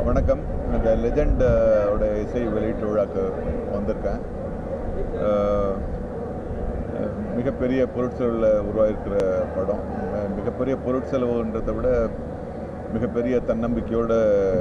வணக்கம் இந்த லெஜண்ட் ஓட இசை வெளியீட்டு விழாக்கு வந்திருக்கேன் அஹ், அஹ், மிகப்பெரிய பொருட்செலவில் உருவாயிருக்கிற படம் அஹ், மிகப்பெரிய பொருட்செலவுன்றதை விட மிகப்பெரிய தன்னம்பிக்கையோட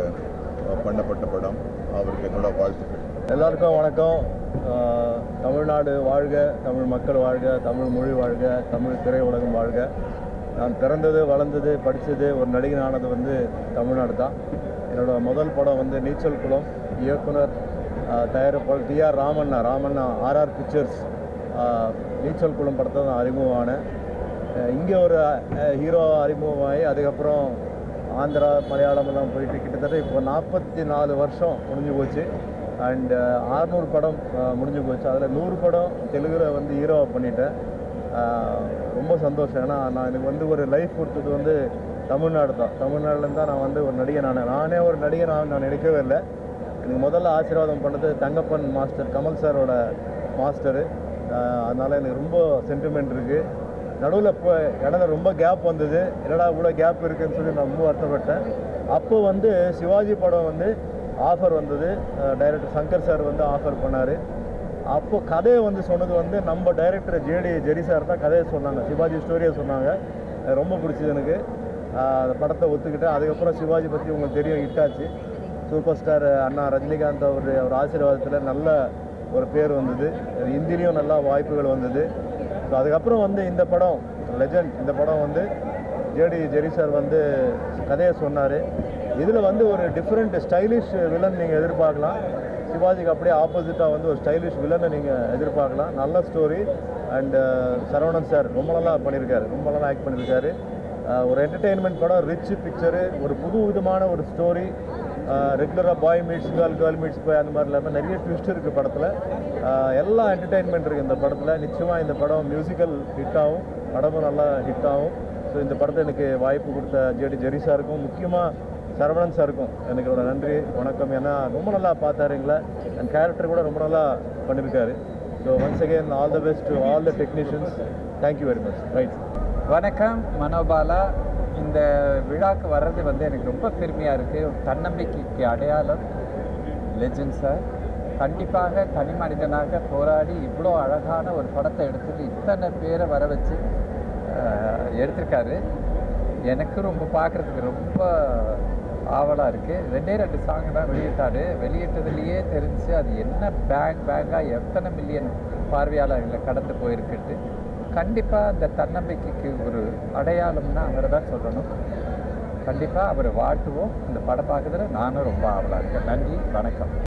அஹ், பண்ணப்பட்ட படம் அவருக்கு என்னோட வாழ்த்துக்கள் எல்லாருக்கும் வணக்கம் ஆஹ் தமிழ்நாடு வாழ்க தமிழ் மக்கள் வாழ்க தமிழ் மொழி வாழ்க தமிழ் திரையுலகம் வாழ்க நான் பிறந்தது வளர்ந்தது படித்தது ஒரு நடிகனானது வந்து தமிழ்நாடு தான் என்னோட முதல் படம் வந்து நீச்சல் குளம் இயக்குனர் ஆஹ் தயாரிப்பாளர் T R Ramanna Ramanna R R pictures ஆஹ் நீச்சல் குளம் படத்தை தான் அறிமுகமானேன் இங்கே ஒரு ஹீரோ அறிமுகமாகி அதுக்கப்புறம் ஆந்திரா மலையாளம் எல்லாம் போயிட்டு கிட்டத்தட்ட இப்போ நாற்பத்தி நாலு வருஷம் முடிஞ்சு போச்சு அண்ட் ஆறுநூறு படம் அஹ், முடிஞ்சு போச்சு அதில் நூறு படம் தெலுங்குல வந்து ஹீரோவை பண்ணிட்டேன் அஹ், ரொம்ப சந்தோஷம் ஏன்னா நான் எனக்கு வந்து ஒரு லைஃப் கொடுத்தது வந்து தமிழ்நாடு தான் தமிழ்நாடுலேருந்து தான் நான் வந்து ஒரு நடிகன் ஆனேன் நானே ஒரு நடிகன் ஆக நான் நினைக்கவே இல்லை எனக்கு முதல்ல ஆசீர்வாதம் பண்ணது தங்கப்பன் மாஸ்டர் கமல் சாரோட மாஸ்டரு அதனால் எனக்கு ரொம்ப சென்டிமெண்ட் இருக்குது நடுவில் இப்போ இடையில ரொம்ப கேப் வந்தது என்னடா இவ்வளோ கேப் இருக்குன்னு சொல்லி நான் ரொம்ப வருத்தப்பட்டேன் அப்போ வந்து சிவாஜி படம் வந்து ஆஃபர் வந்தது டைரக்டர் சங்கர் சார் வந்து ஆஃபர் பண்ணார் அப்போ கதையை வந்து சொன்னது வந்து நம்ம டைரக்டர் ஜேடி ஜெரி சார் தான் கதையை சொன்னாங்க சிவாஜி ஸ்டோரியை சொன்னாங்க அது ரொம்ப பிடிச்சது எனக்கு ஆஹ் அந்த படத்தை ஒத்துக்கிட்டேன் அதுக்கப்புறம் சிவாஜி பற்றி உங்களுக்கு தெரியும் ஹிட்டாச்சு சூப்பர் ஸ்டார் அண்ணா ரஜினிகாந்த் அவர் அவர் ஆசீர்வாதத்தில் நல்ல ஒரு பேர் வந்தது ஹிந்திலையும் நல்லா வாய்ப்புகள் வந்தது ஸோ அதுக்கப்புறம் வந்து இந்த படம் லெஜண்ட் இந்த படம் வந்து ஜேடி ஜெரி சார் வந்து கதையை சொன்னார் இதில் வந்து ஒரு டிஃப்ரெண்ட் ஸ்டைலிஷ் வில்லன் நீங்கள் எதிர்பார்க்கலாம் சிவாஜிக்கு அப்படியே ஆப்போசிட்டாக வந்து ஒரு ஸ்டைலிஷ் வில்லனை நீங்கள் எதிர்பார்க்கலாம் நல்ல ஸ்டோரி அண்டு சரவணன் சார் ரொம்ப நல்லா பண்ணியிருக்காரு ரொம்ப நல்லா ஆக்ட் பண்ணியிருக்காரு அஹ் ஒரு என்டர்டெயின்மெண்ட் படம் ரிச் பிக்சரு ஒரு புது விதமான ஒரு ஸ்டோரி ரெகுலராக boy meets girl girl meets boy அந்த மாதிரி இல்லாமல் நிறைய ட்விஸ்ட் இருக்குது படத்தில் எல்லா என்டர்டெயின்மெண்ட் இருக்குது இந்த படத்தில் நிச்சயமாக இந்த படம் மியூசிக்கல் ஹிட் ஆகும் படமும் நல்லா ஹிட் ஆகும் ஸோ இந்த படத்தை எனக்கு வாய்ப்பு கொடுத்த ஜேடி ஜெரி சாருக்கும் முக்கியமாக சரவணன் சாருக்கும் எனக்கு ஒரு நன்றி வணக்கம் ஏன்னா ரொம்ப நல்லா பார்த்தாரு எங்களை அண்ட் கேரக்டர் கூட ரொம்ப நல்லா பண்ணியிருக்காரு so once again all the best to all the technicians thank you very much right வணக்கம் மனோபாலா இந்த விழாக்கு வர்றது வந்து எனக்கு ரொம்ப பெருமையாக இருக்குது தன்னம்பிக்கைக்கு அடையாளம் லெஜண்ட் சார் கண்டிப்பாக தனி மனிதனாக போராடி இவ்வளோ அழகான ஒரு படத்தை எடுத்துட்டு இத்தனை பேரை வர வச்சு அஹ், எடுத்திருக்காரு எனக்கு ரொம்ப பார்க்குறதுக்கு ரொம்ப ஆவலாக இருக்குது ரெண்டே ரெண்டு சாங் தான் வெளியிட்டாரு வெளியிட்டதுலேயே தெரிஞ்சு அது என்ன பேங் பேங்காக எத்தனை மில்லியன் பார்வையாளர்களை கடந்து போயிருக்குட்டு கண்டிப்பாக அந்த தன்னம்பிக்கைக்கு ஒரு அடையாளம்னா அவரை தான் சொல்லணும் கண்டிப்பாக அவரை வாழ்த்துவோம் இந்த படம் பார்க்குறதுல நானும் ரொம்ப ஆவலாக இருக்கேன் நன்றி வணக்கம்